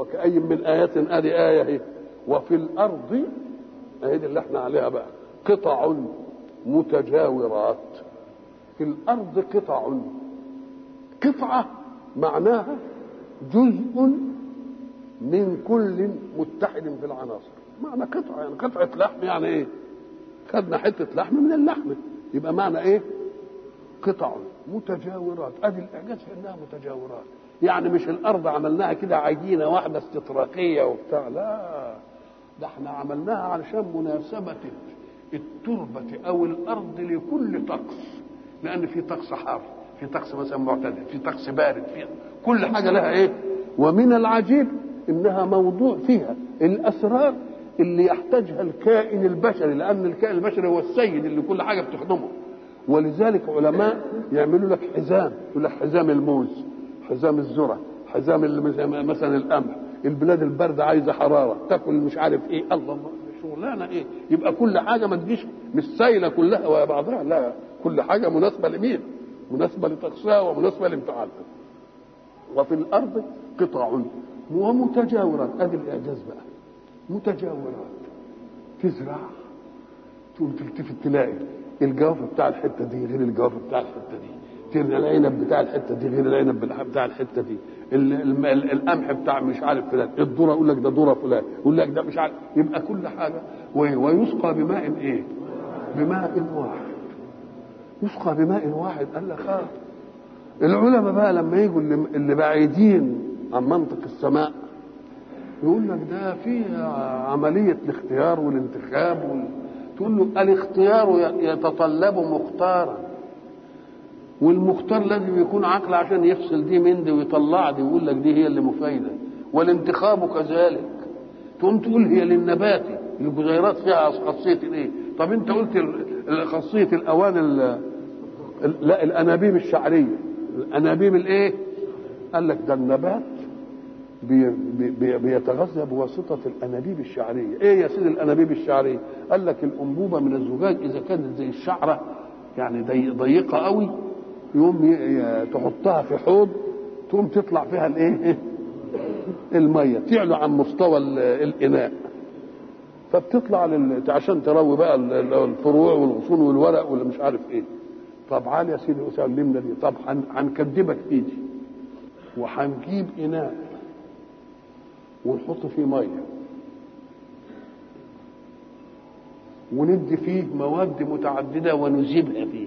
وكأي من آيات ادي آية اهي وفي الأرض اهي دي اللي احنا عليها بقى قطع متجاورات في الأرض قطع قطعة معناها جزء من كل متحد في العناصر معنى قطعة يعني قطعة لحم يعني ايه خدنا حتة لحم من اللحم يبقى معنى ايه قطع متجاورات ادي الاعجاز في انها متجاورات يعني مش الارض عملناها كده عجينه واحده استطراقيه وبتاع لا ده احنا عملناها علشان مناسبه التربه او الارض لكل طقس لان في طقس حار في طقس مثلا معتدل في طقس بارد في كل حاجه لها ايه ومن العجيب انها موضوع فيها الاسرار اللي يحتاجها الكائن البشري لان الكائن البشري هو السيد اللي كل حاجه بتخدمه ولذلك علماء يعملوا لك حزام يقول لك حزام الموز حزام الذره حزام مثلا القمح البلاد البارده عايزه حراره تاكل مش عارف ايه الله شغلانه ايه يبقى كل حاجه ما تجيش مش سايله كلها ويا بعضها لا كل حاجه مناسبه لمين مناسبه لطقسها ومناسبه لامتحانها وفي الارض قطع ومتجاورات ادي الاعجاز بقى متجاورات تزرع تقوم تلتفت تلاقي الجوف بتاع الحته دي غير الجوف بتاع الحته دي ترجع العنب بتاع الحته دي غير العنب بتاع الحته دي القمح بتاع مش عارف فلان الذره يقول لك ده ذره فلان يقول لك ده مش عارف يبقى كل حاجه ويسقى بماء ايه؟ بماء واحد يسقى بماء واحد قال لك اه العلماء بقى لما يجوا اللي بعيدين عن منطق السماء يقول لك ده في عمليه الاختيار والانتخاب وال... تقول له الاختيار يتطلب مختارا والمختار لازم يكون عقل عشان يفصل دي من دي ويطلع دي ويقول لك دي هي اللي مفيده والانتخاب كذلك تقوم تقول هي للنباتي الجزيرات فيها خاصيه الايه طب انت قلت خاصيه الاوان ال لا الانابيب الشعريه الانابيب الايه قال لك ده النبات بي بي بيتغذى بواسطة الأنابيب الشعرية إيه يا سيدي الأنابيب الشعرية قال لك الأنبوبة من الزجاج إذا كانت زي الشعرة يعني ضي ضيقة قوي يقوم تحطها في حوض تقوم تطلع فيها الايه الميه تعلو عن مستوى الاناء فبتطلع لل... عشان تروي بقى الفروع والغصون والورق واللي مش عارف ايه طب عالي يا سيدي سلمنا دي طب هنكدبك ايدي وهنجيب اناء ونحط فيه ميه وندي فيه مواد متعدده ونذيبها فيه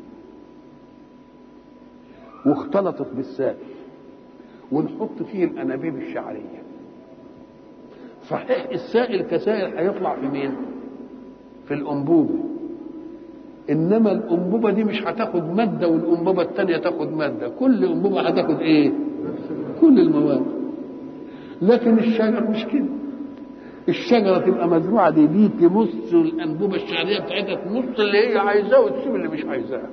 واختلطت بالسائل ونحط فيه الانابيب الشعريه صحيح السائل كسائل هيطلع في مين في الانبوبه انما الانبوبه دي مش هتاخد ماده والانبوبه الثانيه تاخد ماده كل انبوبه هتاخد ايه كل المواد لكن الشجر مش كده الشجره تبقى مزروعه دي دي تمص الانبوبه الشعريه بتاعتها تمص اللي هي عايزاه وتسيب اللي مش عايزاه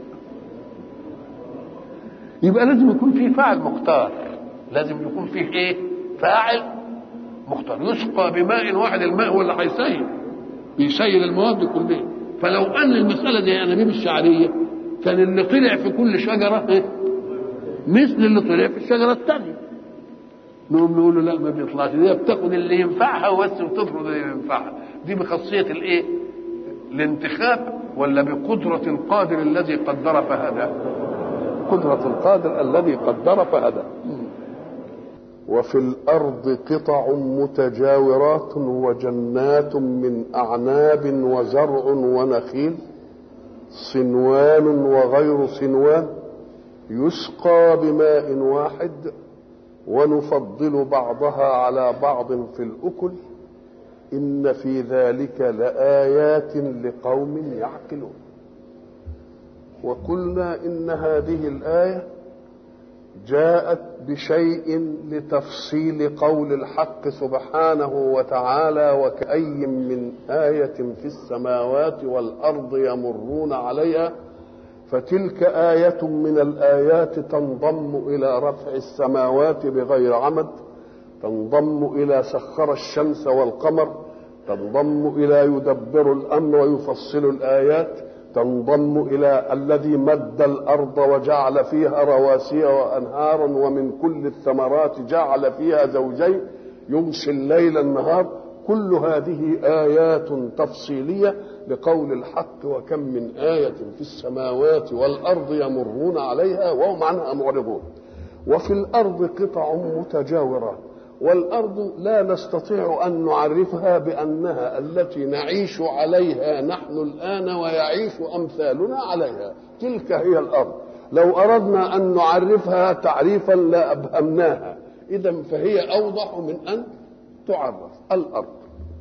يبقى لازم يكون فيه فاعل مختار لازم يكون فيه ايه فاعل مختار يسقى بماء واحد الماء هو اللي هيسيل بيسيل المواد كلها فلو ان المساله زي انابيب الشعريه كان اللي طلع في كل شجره إيه؟ مثل اللي طلع في الشجره الثانيه نقوم نقول له لا ما بيطلعش دي بتاخد اللي ينفعها وبس وتطرد اللي ينفعها دي بخاصيه الايه الانتخاب ولا بقدره القادر الذي قدر فهدى قدرة القادر الذي قدر فهدى وفي الأرض قطع متجاورات وجنات من أعناب وزرع ونخيل صنوان وغير صنوان يسقى بماء واحد ونفضل بعضها على بعض في الأكل إن في ذلك لآيات لقوم يعقلون وقلنا ان هذه الايه جاءت بشيء لتفصيل قول الحق سبحانه وتعالى وكأي من آية في السماوات والأرض يمرون عليها فتلك آية من الآيات تنضم إلى رفع السماوات بغير عمد تنضم إلى سخر الشمس والقمر تنضم إلى يدبر الأمر ويفصل الآيات تنضم الى الذي مد الارض وجعل فيها رواسي وانهارا ومن كل الثمرات جعل فيها زوجين يغشي الليل النهار كل هذه آيات تفصيلية لقول الحق وكم من آية في السماوات والأرض يمرون عليها وهم عنها معرضون وفي الأرض قطع متجاورات والأرض لا نستطيع أن نعرفها بأنها التي نعيش عليها نحن الآن ويعيش أمثالنا عليها تلك هي الأرض لو أردنا أن نعرفها تعريفا لا أبهمناها إذا فهي أوضح من أن تعرف الأرض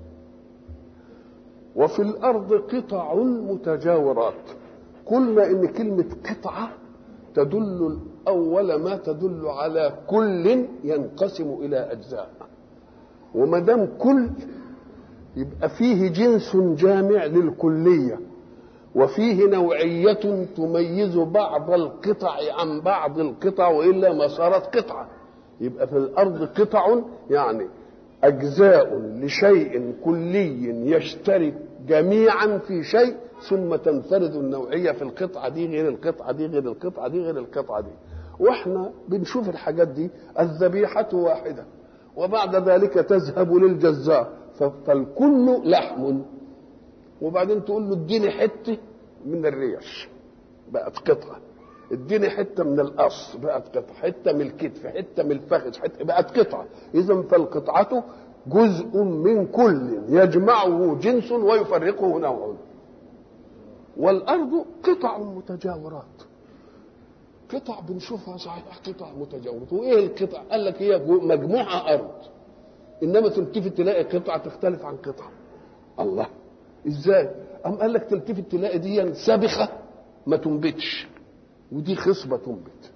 وفي الأرض قطع متجاورات قلنا إن كلمة قطعة تدل أول ما تدل على كل ينقسم إلى أجزاء وما دام كل يبقى فيه جنس جامع للكلية وفيه نوعية تميز بعض القطع عن بعض القطع وإلا ما صارت قطعة يبقى في الأرض قطع يعني أجزاء لشيء كلي يشترك جميعا في شيء ثم تنفرد النوعية في القطعة دي غير القطعة دي غير القطعة دي غير القطعة دي واحنا بنشوف الحاجات دي الذبيحة واحدة وبعد ذلك تذهب للجزار فالكل لحم وبعدين تقول له اديني حتة من الريش بقت قطعة اديني حته من القص بقت قطعه حته من الكتف حته من الفخذ حته بقت قطعه اذا فالقطعه جزء من كل يجمعه جنس ويفرقه نوع والارض قطع متجاورات قطع بنشوفها صحيح قطع متجاورات وايه القطع قال لك هي مجموعه ارض انما تلتفت تلاقي قطعه تختلف عن قطعه الله ازاي ام قال لك تلتفت تلاقي دي سابخه ما تنبتش ودي خصبة تنبت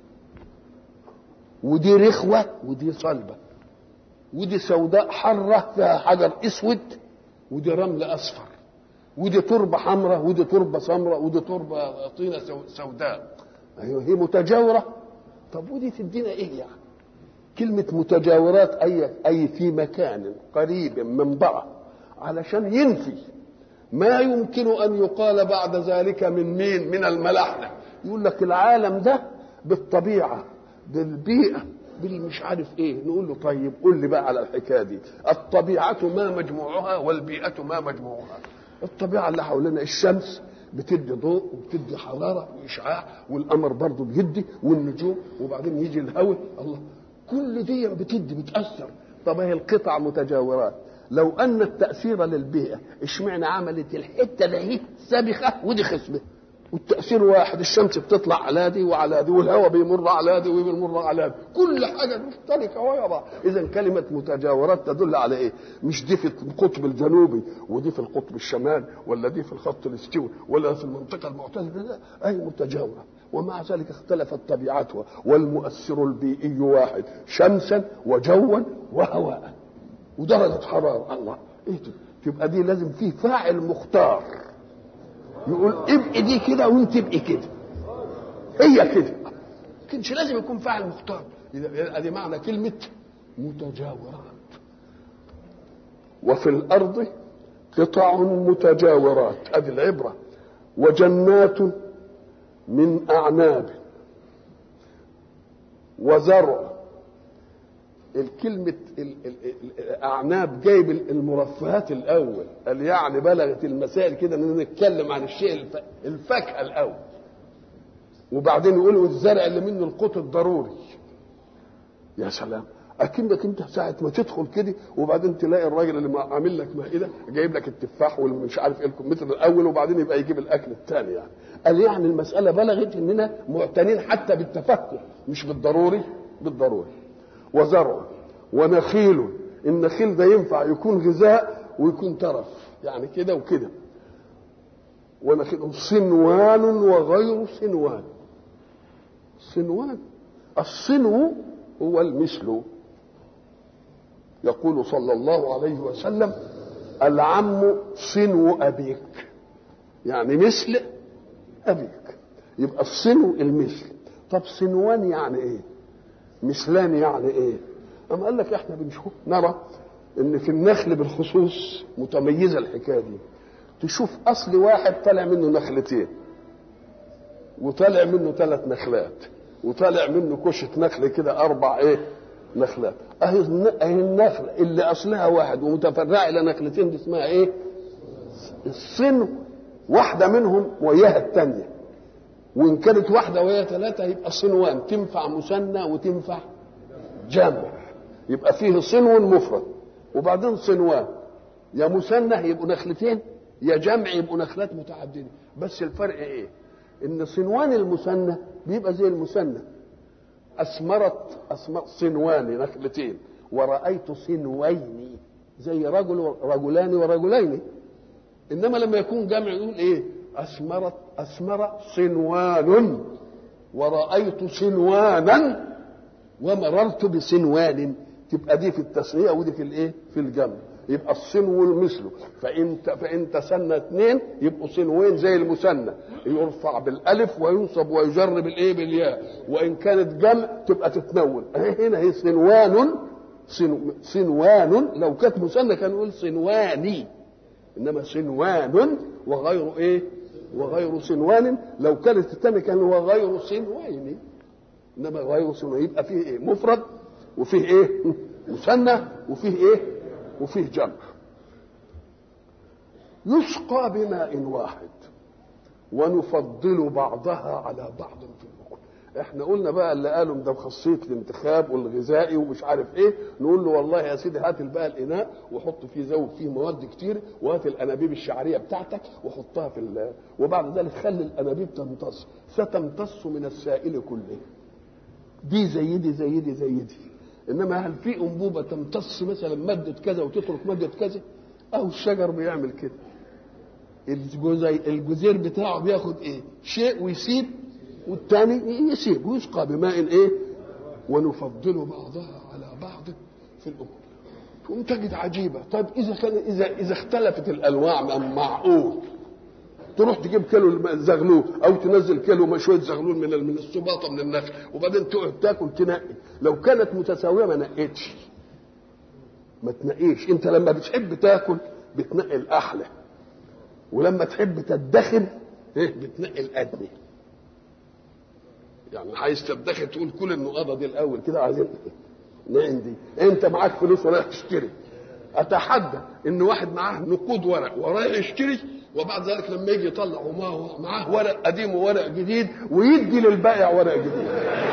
ودي رخوة ودي صلبة ودي سوداء حرة فيها حجر اسود ودي رمل اصفر ودي تربة حمراء ودي تربة سمراء ودي تربة طينة سوداء ايوه هي متجاورة طب ودي تدينا ايه يعني كلمة متجاورات أي أي في مكان قريب من بعض علشان ينفي ما يمكن أن يقال بعد ذلك من مين؟ من الملاحدة يقول لك العالم ده بالطبيعه بالبيئه بالمش عارف ايه نقول له طيب قول لي بقى على الحكايه دي الطبيعه ما مجموعها والبيئه ما مجموعها الطبيعه اللي حوالينا الشمس بتدي ضوء وبتدي حراره واشعاع والقمر برضه بيدي والنجوم وبعدين يجي الهواء الله كل دي بتدي بتاثر طب هي القطع متجاورات لو ان التاثير للبيئه اشمعنى عملت الحته دي سابخه ودي خصبه والتأثير واحد الشمس بتطلع على دي وعلى دي والهواء بيمر على دي وبيمر على دي كل حاجة مشتركة ويا بعض إذا كلمة متجاورات تدل على إيه مش دي في القطب الجنوبي ودي في القطب الشمال ولا دي في الخط الاستوي ولا في المنطقة المعتدلة لا أي متجاورة ومع ذلك اختلفت طبيعتها والمؤثر البيئي واحد شمسا وجوا وهواء ودرجة حرارة الله ايه تبقى دي لازم فيه فاعل مختار يقول ابقي دي كده وانت ابقي كده هي كده كانش لازم يكون فاعل مختار ادي معنى كلمه متجاورات وفي الارض قطع متجاورات ادي العبره وجنات من اعناب وزرع الكلمة الأعناب جايب المرفهات الأول قال يعني بلغت المسائل كده إن نتكلم عن الشيء الفاكهة الأول وبعدين يقولوا الزرع اللي منه القوت الضروري يا سلام اكنك انت ساعه ما تدخل كده وبعدين تلاقي الراجل اللي عامل لك مائده جايب لك التفاح والمش عارف ايه الكمثرى الاول وبعدين يبقى يجيب الاكل الثاني يعني قال يعني المساله بلغت اننا معتنين حتى بالتفكر مش بالضروري بالضروري وزرع ونخيل النخيل ده ينفع يكون غذاء ويكون ترف يعني كده وكده ونخيل صنوان وغير صنوان صنوان الصنو هو المثل يقول صلى الله عليه وسلم العم صنو أبيك يعني مثل أبيك يبقى الصنو المثل طب صنوان يعني ايه مثلان يعني ايه أم قال لك احنا بنشوف نرى ان في النخل بالخصوص متميزه الحكايه دي تشوف اصل واحد طالع منه نخلتين وطالع منه ثلاث نخلات وطالع منه كشة نخل كده أربع إيه نخلات اهي الن- أهي النخله اللي اصلها واحد ومتفرعه الى نخلتين دي اسمها ايه؟ الصنو واحده منهم وياها الثانيه وان كانت واحده وهي ثلاثه يبقى صنوان تنفع مثنى وتنفع جمع يبقى فيه صنو مفرد وبعدين صنوان يا مثنى يبقوا نخلتين يا جمع يبقوا نخلات متعدده بس الفرق ايه ان صنوان المثنى بيبقى زي المثنى اثمرت أثمر صنوان نخلتين ورأيت صنوين زي رجل رجلان ورجلين انما لما يكون جمع يقول ايه اثمرت اثمر صنوان ورأيت صنوانا ومررت بصنوان تبقى دي في التسنية ودي في الايه في الجمع يبقى الصنو مثله فان فان تسنى اثنين يبقوا صنوين زي المثنى يرفع بالالف وينصب ويجر بالايه بالياء وان كانت جمع تبقى تتنون أهي هنا هي صنوان صنو- صنوان لو كانت مثنى كان يقول صنواني انما صنوان وغير ايه وغير صنوان لو كانت الثانيه كان وغير صنوين انما غير صنوين يبقى فيه ايه مفرد وفيه ايه مثنى وفيه ايه وفيه جمع يسقى بماء واحد ونفضل بعضها على بعض في الأكل احنا قلنا بقى اللي قالوا ده خاصيه الانتخاب والغذائي ومش عارف ايه نقول له والله يا سيدي هات بقى الاناء وحط فيه زود فيه مواد كتير وهات الانابيب الشعريه بتاعتك وحطها في ال- وبعد ذلك خلي الانابيب تمتص ستمتص من السائل كله دي زي دي زي دي زي دي انما هل في انبوبه تمتص مثلا ماده كذا وتترك ماده كذا او الشجر بيعمل كده الجزي الجزير بتاعه بياخد ايه شيء ويسيب والتاني يسيب ويسقى بماء ايه ونفضل بعضها على بعض في الاكل تقوم تجد عجيبه طيب اذا كان اذا اذا اختلفت الانواع من معقول تروح تجيب كيلو الم- زغلول او تنزل كيلو شويه زغلول من ال- من السباطه من النخل وبعدين تقعد تاكل تنقي لو كانت متساويه ما نقيتش ما تنقيش انت لما بتحب تاكل بتنقي الاحلى ولما تحب تدخن ايه بتنقي الادنى يعني عايز تدخن تقول كل النقاضه دي الاول كده عايزين نعم دي انت معاك فلوس ورايح تشتري اتحدى ان واحد معاه نقود ورق ورايح يشتري وبعد ذلك لما يجي يطلع ومعه معاه ورق قديم وورق جديد ويدي للبائع ورق جديد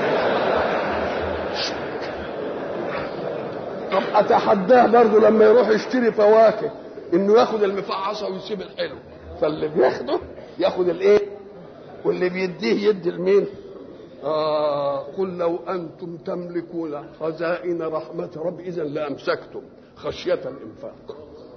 طب اتحداه برضه لما يروح يشتري فواكه انه ياخد المفعصه ويسيب الحلو فاللي بياخده ياخد الايه واللي بيديه يدي لمين آه قل لو انتم تملكون خزائن رحمه رب اذا لامسكتم خشيه الانفاق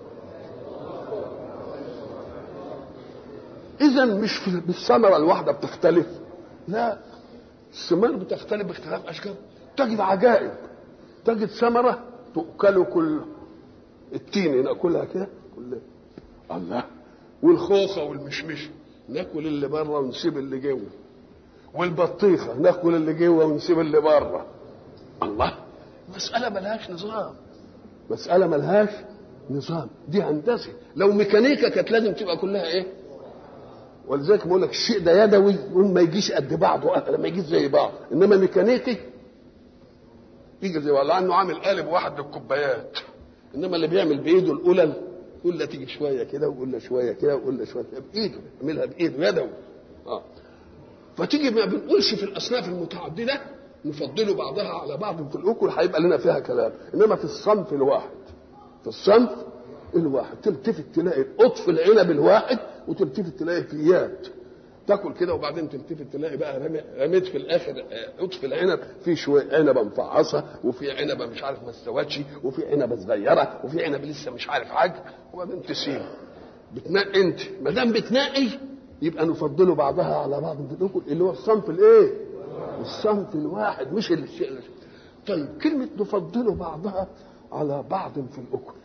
اذا مش في بالثمره الواحده بتختلف لا الثمار بتختلف باختلاف اشكال تجد عجائب تجد ثمره تؤكل كل التين ناكلها كده كلها الله والخوخه والمشمش ناكل اللي بره ونسيب اللي جوه والبطيخه ناكل اللي جوه ونسيب اللي بره الله مساله ملهاش نظام مساله ملهاش نظام دي هندسه لو ميكانيكا كانت لازم تبقى كلها ايه ولذلك بقول لك الشيء ده يدوي يقوم ما يجيش قد بعضه ابدا ما يجيش زي بعض انما ميكانيكي يجي زي ولا انه عامل قالب واحد للكوبايات انما اللي بيعمل بايده القلل قله تيجي شويه كده وقله شويه كده وقله شويه كده بايده يعملها بايده يدوي اه فتيجي ما بنقولش في الاصناف المتعدده نفضل بعضها على بعض في الاكل هيبقى لنا فيها كلام انما في الصنف الواحد في الصنف الواحد تلتفت تلاقي قطف العنب الواحد وتلتفت تلاقي فيات تاكل كده وبعدين تلتفت تلاقي بقى رمي- رميت في الاخر آه، قطف العنب في شويه عنبه مفعصه وفي عنبه مش عارف ما استوتش وفي عنبه صغيره وفي عنب لسه مش عارف حاجه وبعدين تسيب بتنقي انت ما دام بتنقي يبقى نفضل بعضها على بعض في الاكل اللي هو الصنف الايه؟ الصنف الواحد مش الشيء طيب كلمه نفضل بعضها على بعض في الاكل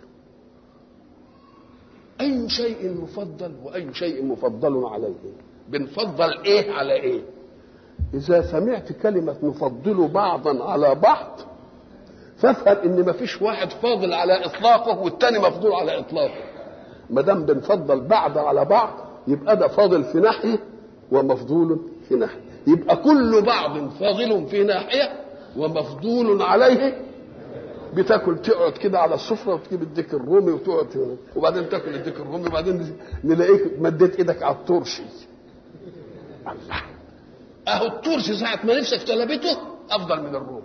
اي شيء مفضل واي شيء مفضل عليه بنفضل ايه على ايه اذا سمعت كلمه نفضل بعضا على بعض فافهم ان ما فيش واحد فاضل على اطلاقه والتاني مفضول على اطلاقه ما دام بنفضل بعض على بعض يبقى ده فاضل في ناحيه ومفضول في ناحيه يبقى كل بعض فاضل في ناحيه ومفضول عليه بتاكل تقعد كده على السفره وتجيب الديك الرومي وتقعد وبعدين تاكل الديك الرومي وبعدين نلاقيك مديت ايدك على الترشي الله اهو الترشي ساعه ما نفسك طلبته افضل من الرومي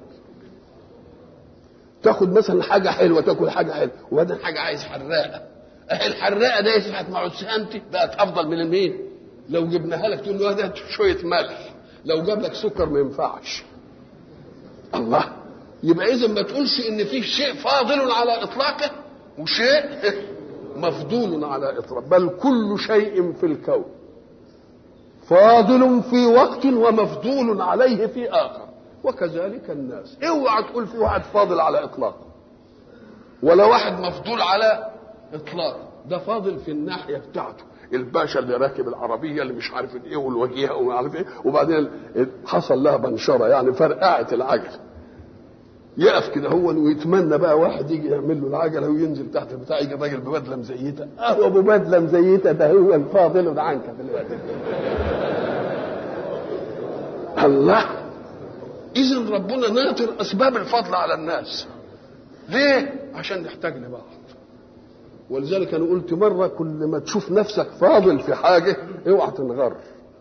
تاخد مثلا حاجه حلوه تاكل حاجه حلوه وبعدين حاجه عايز حراقه اهي الحراقه دي ساعه ما عدسانتي بقت افضل من المين لو جبناها لك تقول له هذا شويه ملح لو جاب لك سكر ما ينفعش الله يبقى اذا ما تقولش ان في شيء فاضل على اطلاقه وشيء مفضول على اطلاقه بل كل شيء في الكون فاضل في وقت ومفضول عليه في اخر وكذلك الناس اوعى تقول في واحد فاضل على اطلاقه ولا واحد مفضول على اطلاقه ده فاضل في الناحيه بتاعته الباشا اللي راكب العربيه اللي مش عارف ايه والوجيهه وما عارف ايه وبعدين حصل لها بنشره يعني فرقعت العجل يقف كده هو ويتمنى بقى واحد يجي يعمل له العجله وينزل تحت البتاع يجي الراجل ببدله مزيته اهو ابو بدله مزيته ده هو الفاضل عنك دلوقتي الله اذا ربنا ناطر اسباب الفضل على الناس ليه عشان نحتاج لبعض ولذلك انا قلت مره كل ما تشوف نفسك فاضل في حاجه اوعى تنغر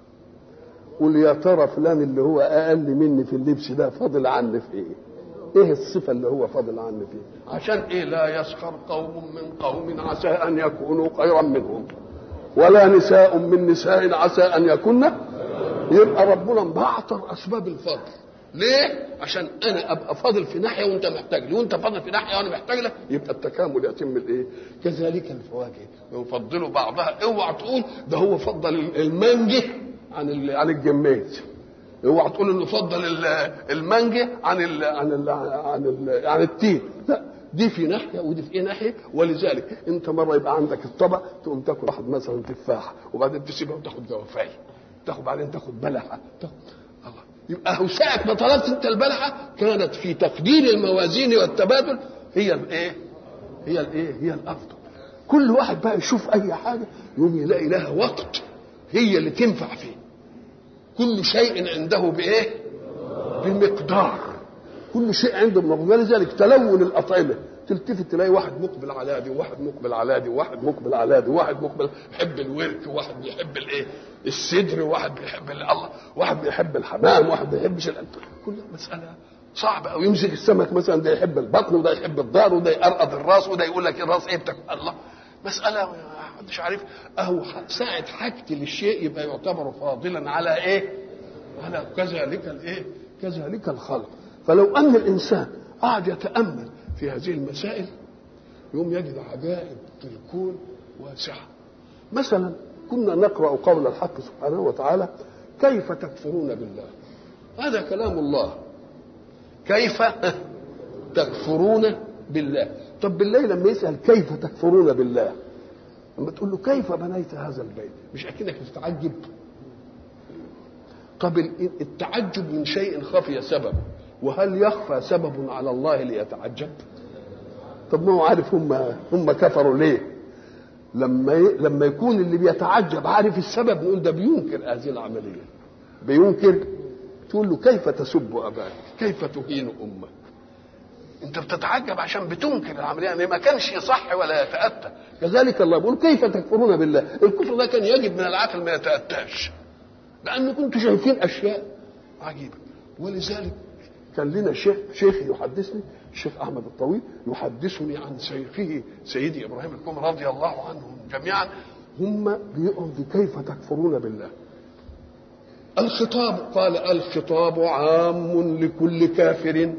قول يا ترى فلان اللي هو اقل مني في اللبس ده فاضل عني في ايه ايه الصفه اللي هو فاضل عني فيها عشان ايه لا يسخر قوم من قوم عسى ان يكونوا خيرا منهم ولا نساء من نساء عسى ان يكن يبقى ربنا مبعتر اسباب الفضل ليه؟ عشان انا ابقى فاضل في ناحيه وانت محتاج لي وانت فاضل في ناحيه وانا محتاج لك يبقى التكامل يتم الايه؟ كذلك الفواكه يفضلوا بعضها اوعى تقول ده هو فضل المانجه عن عن الجميز اوعى تقول انه فضل المانجا عن ال عن ال عن ال عن التين لا دي في ناحيه ودي في ايه ناحيه ولذلك انت مره يبقى عندك الطبق تقوم تاكل واحد مثلا تفاحه وبعدين تسيبها وتاخد جوافايه تاخد بعدين تاخد بلحه تاخد الله يبقى هو ساعه ما طلبت انت البلحه كانت في تقدير الموازين والتبادل هي الايه؟ هي الايه؟ هي الافضل كل واحد بقى يشوف اي حاجه يقوم يلاقي لها وقت هي اللي تنفع فيه كل شيء عنده بايه بمقدار كل شيء عنده بمقدار لذلك تلون الاطعمه تلتفت تلاقي واحد مقبل على دي وواحد مقبل على دي وواحد مقبل على دي وواحد مقبل يحب الورك وواحد بيحب الايه الصدر وواحد بيحب الله واحد بيحب الحمام وواحد ما بيحبش كل مساله صعبة أو يمسك السمك مثلا ده يحب البطن وده يحب الظهر وده يقرقض الراس وده يقول لك الراس ايه بتاكل الله مسألة محدش عارف اهو ساعة حاجتي للشيء يبقى يعتبر فاضلا على ايه؟ على كذلك الايه؟ كذلك الخلق فلو ان الانسان قعد يتامل في هذه المسائل يوم يجد عجائب في الكون واسعه مثلا كنا نقرا قول الحق سبحانه وتعالى كيف تكفرون بالله هذا كلام الله كيف تكفرون بالله طب بالله لما يسال كيف تكفرون بالله لما تقول له كيف بنيت هذا البيت مش اكنك تتعجب طب التعجب من شيء خفي سبب وهل يخفى سبب على الله ليتعجب طب ما هو عارف هم هم كفروا ليه لما ي... لما يكون اللي بيتعجب عارف السبب نقول ده بينكر هذه العمليه بينكر تقول له كيف تسب اباك كيف تهين امك انت بتتعجب عشان بتنكر العمليه يعني ما كانش يصح ولا يتاتى كذلك الله بيقول كيف تكفرون بالله الكفر ده كان يجب من العقل ما يتاتاش لان كنتوا شايفين اشياء عجيبه ولذلك كان لنا شيخ شيخ يحدثني الشيخ احمد الطويل يحدثني عن شيخه سيدي ابراهيم الكوم رضي الله عنهم جميعا هم بيقروا كيف تكفرون بالله الخطاب قال الخطاب عام لكل كافر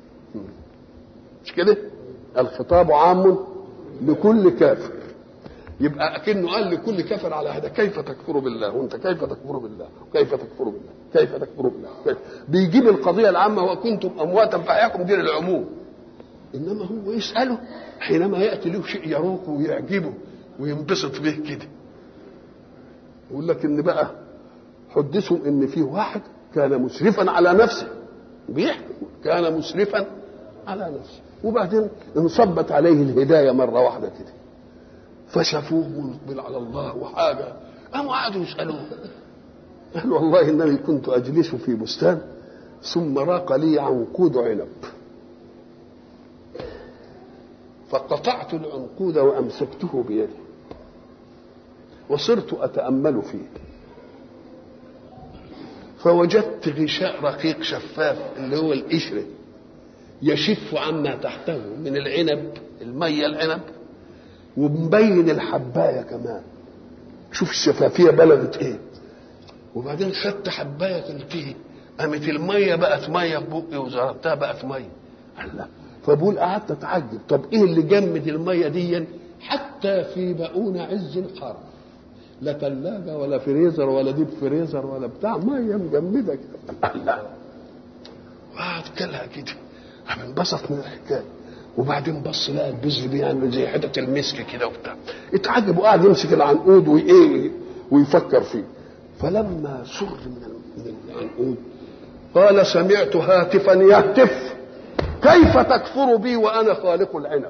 مش كده الخطاب عام لكل كافر يبقى اكنه قال لكل كافر على هذا كيف تكفر بالله وانت كيف تكفر بالله كيف تكفر بالله كيف تكفر بالله كيف بيجيب القضيه العامه وكنتم امواتا فاحياكم دين العموم انما هو يساله حينما ياتي له شيء يروق ويعجبه وينبسط به كده يقول لك ان بقى حدثهم ان في واحد كان مسرفا على نفسه بيحكي كان مسرفا على نفسه وبعدين انصبت عليه الهدايه مره واحده كده فشافوه مقبل على الله وحاجه قاموا قعدوا يسالوه قال والله انني كنت اجلس في بستان ثم راق لي عنقود عنب فقطعت العنقود وامسكته بيدي وصرت اتامل فيه فوجدت غشاء رقيق شفاف اللي هو القشره يشف عما تحته من العنب الميه العنب ومبين الحبايه كمان شوف الشفافيه بلغت ايه وبعدين خدت حبايه تنتهي قامت الميه بقت ميه في بقي وزربتها بقت ميه الله فبقول قعدت اتعجب طب ايه اللي جمد الميه دي حتى في بقون عز الحر لا ثلاجه ولا فريزر ولا ديب فريزر ولا بتاع ميه مجمده كده الله وقعد كلها كده قام انبسط من الحكايه وبعدين بص لقى البذر بيعمل زي حته المسك كده وبتاع اتعجب وقعد يمسك العنقود وايه ويفكر فيه فلما سر من العنقود قال سمعت هاتفا يهتف كيف تكفر بي وانا خالق العنب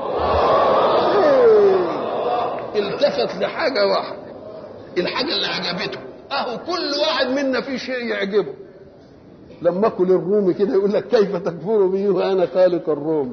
التفت لحاجه واحده الحاجه اللي عجبته اهو كل واحد منا فيه شيء يعجبه لما اكل الرومي كده يقول لك كيف تكفر بي وانا خالق الرومي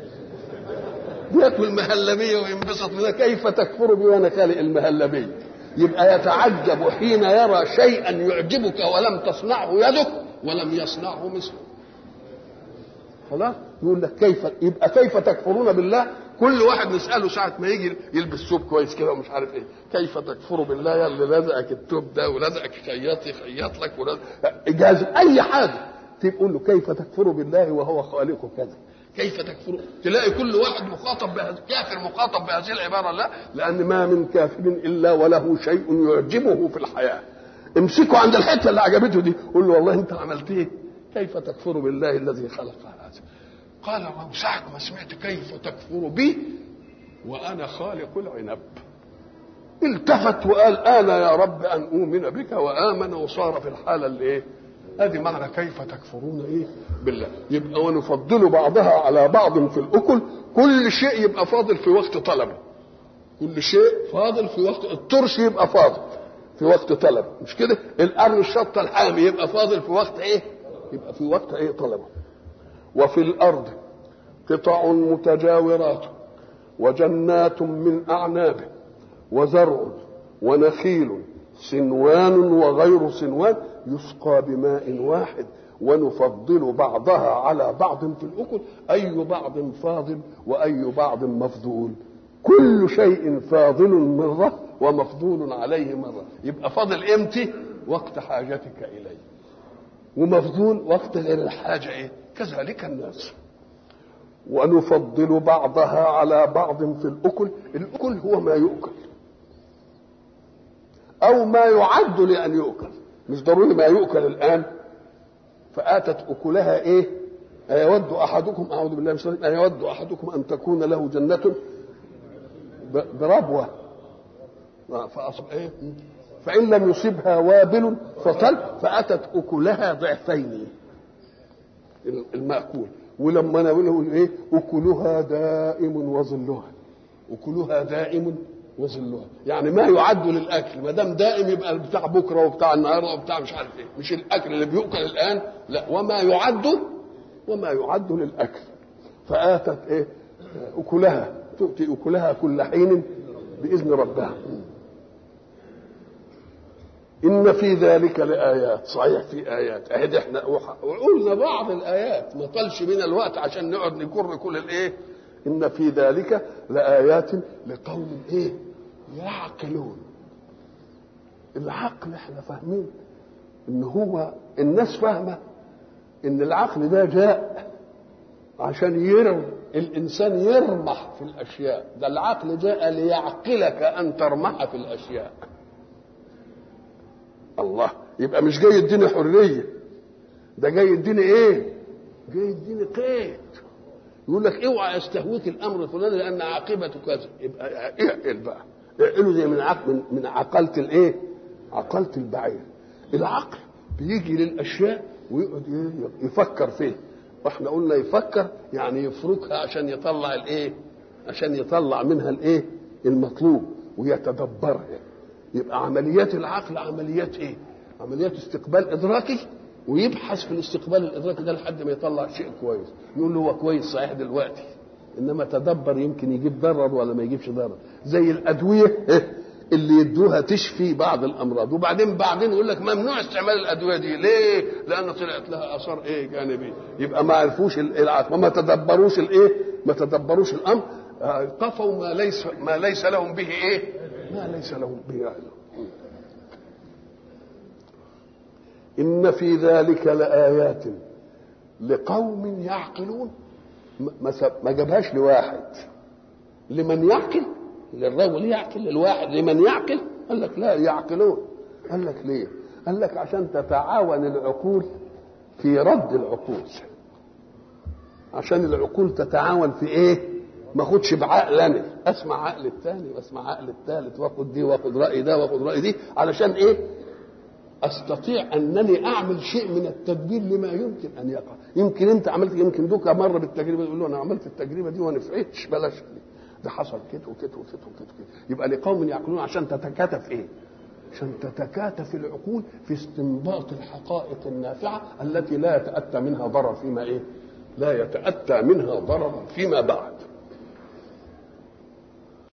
ياكل مهلبيه وينبسط منها كيف تكفر بي وانا خالق المهلبيه يبقى يتعجب حين يرى شيئا يعجبك ولم تصنعه يدك ولم يصنعه مثلك خلاص يقول لك كيف يبقى كيف تكفرون بالله كل واحد نساله ساعه ما يجي يلبس ثوب كويس كده ومش عارف ايه كيف تكفر بالله يا اللي لزقك الثوب ده ولزقك خياط يخيط لك ولزق اجاز اي حاجه تقول له كيف تكفر بالله وهو خالق كذا كيف تكفر تلاقي كل واحد مخاطب بهذا كافر مخاطب بهذه العباره لا لان ما من كافر الا وله شيء يعجبه في الحياه امسكه عند الحته اللي عجبته دي قول له والله انت عملت ايه كيف تكفر بالله الذي خلق هذا قال ساعة ما سمعت كيف تكفر بي وأنا خالق العنب التفت وقال أنا يا رب أن أؤمن بك وآمن وصار في الحالة اللي إيه ادي معنى كيف تكفرون ايه بالله يبقى ونفضل بعضها على بعض في الاكل كل شيء يبقى فاضل في وقت طلبه كل شيء فاضل في وقت الترش يبقى فاضل في وقت طلب مش كده القرن الشطه الحامي يبقى فاضل في وقت ايه يبقى في وقت ايه طلبه وفي الارض قطع متجاورات وجنات من اعناب وزرع ونخيل سنوان وغير سنوان يسقى بماء واحد ونفضل بعضها على بعض في الاكل اي بعض فاضل واي بعض مفضول كل شيء فاضل مره ومفضول عليه مره يبقى فاضل امتى وقت حاجتك اليه ومفضول وقت غير الحاجه ايه كذلك الناس ونفضل بعضها على بعض في الاكل الاكل هو ما يؤكل او ما يعد لان يؤكل مش ضروري ما يؤكل الان فاتت اكلها ايه ايود احدكم اعوذ بالله من الشيطان ايود احدكم ان تكون له جنه بربوه فأصب إيه؟ فإن لم يصبها وابل فطل فأتت أكلها ضعفين المأكول ولما أنا أقول إيه أكلها دائم وظلها أكلها دائم وظلها يعني ما يعد للأكل ما دام دائم يبقى بتاع بكرة وبتاع النهاردة وبتاع مش عارف إيه مش الأكل اللي بيؤكل الآن لا وما يعد وما يعد للأكل فآتت إيه أكلها تؤتي أكلها كل حين بإذن ربها إن في ذلك لآيات صحيح في آيات أهد إحنا وقلنا بعض الآيات ما طالش بينا الوقت عشان نقعد نكر كل الإيه إن في ذلك لآيات لقوم إيه يعقلون العقل احنا فاهمين ان هو الناس فاهمه ان العقل ده جاء عشان يرم الانسان يرمح في الاشياء ده العقل جاء ليعقلك ان ترمح في الاشياء الله يبقى مش جاي يديني حريه ده جاي يديني ايه جاي يديني قيد يقول لك اوعى يستهويك الامر الفلاني لان عاقبته كذا يبقى اعقل بقى اعقله زي من عقل من, من عقلة الايه عقلة البعير العقل بيجي للاشياء ويقعد يفكر فيه واحنا قلنا يفكر يعني يفركها عشان يطلع الايه عشان يطلع منها الايه المطلوب ويتدبرها يبقى عمليات العقل عمليات ايه عمليات استقبال ادراكي ويبحث في الاستقبال الادراكي ده لحد ما يطلع شيء كويس يقول له هو كويس صحيح دلوقتي انما تدبر يمكن يجيب ضرر ولا ما يجيبش ضرر زي الادويه اللي يدوها تشفي بعض الامراض وبعدين بعدين يقول لك ممنوع استعمال الادويه دي ليه لان طلعت لها اثار ايه جانبيه يبقى ما عرفوش العقل وما تدبروش الايه ما تدبروش الامر قفوا ما ليس ما ليس لهم به ايه ما ليس لهم به علم ان في ذلك لايات لقوم يعقلون ما جابهاش لواحد لمن يعقل للرجل يعقل للواحد لمن يعقل قال لك لا يعقلون قال لك ليه قال لك عشان تتعاون العقول في رد العقول عشان العقول تتعاون في ايه ما اخدش بعقل انا اسمع عقل الثاني واسمع عقل الثالث واخد دي واخد راي ده واخد راي دي علشان ايه استطيع انني اعمل شيء من التدبير لما يمكن ان يقع يمكن انت عملت يمكن دوكا مره بالتجربه يقول له انا عملت التجربه دي وما نفعتش بلاش ده حصل كده وكده وكده وكده وكده يبقى لقوم يعقلون عشان تتكاتف ايه عشان تتكاتف العقول في استنباط الحقائق النافعه التي لا يتاتى منها ضرر فيما ايه لا يتاتى منها ضرر فيما بعد